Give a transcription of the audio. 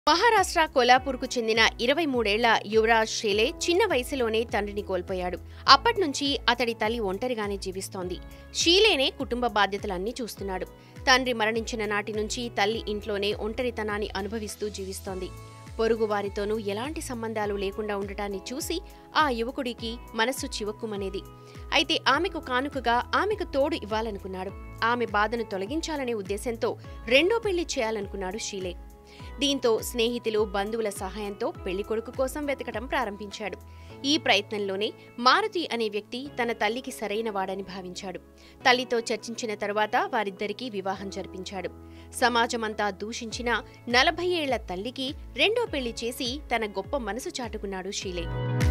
మహారాష్ట్ర కొల్లాపూర్కు చెందిన ఇరవై మూడేళ్ల యువరాజ్ షేలే చిన్న వయసులోనే తండ్రిని కోల్పోయాడు అప్పట్నుంచి అతడి తల్లి ఒంటరిగానే జీవిస్తోంది షీలేనే కుటుంబ బాధ్యతలన్నీ చూస్తున్నాడు తండ్రి మరణించిన నాటి నుంచి తల్లి ఇంట్లోనే ఒంటరితనాన్ని అనుభవిస్తూ జీవిస్తోంది పొరుగు వారితోనూ ఎలాంటి సంబంధాలు లేకుండా ఉండటాన్ని చూసి ఆ యువకుడికి మనస్సు చివక్కుమనేది అయితే ఆమెకు కానుకగా ఆమెకు తోడు ఇవ్వాలనుకున్నాడు ఆమె బాధను తొలగించాలనే ఉద్దేశంతో రెండో పెళ్లి చేయాలనుకున్నాడు షీలే దీంతో స్నేహితులు బంధువుల సహాయంతో పెళ్లి కొడుకు కోసం వెతకటం ప్రారంభించాడు ఈ ప్రయత్నంలోనే మారుతి అనే వ్యక్తి తన తల్లికి సరైన వాడని భావించాడు తల్లితో చర్చించిన తరువాత వారిద్దరికీ వివాహం జరిపించాడు సమాజమంతా దూషించిన నలభై ఏళ్ల తల్లికి రెండో పెళ్లి చేసి తన గొప్ప మనసు చాటుకున్నాడు షీలే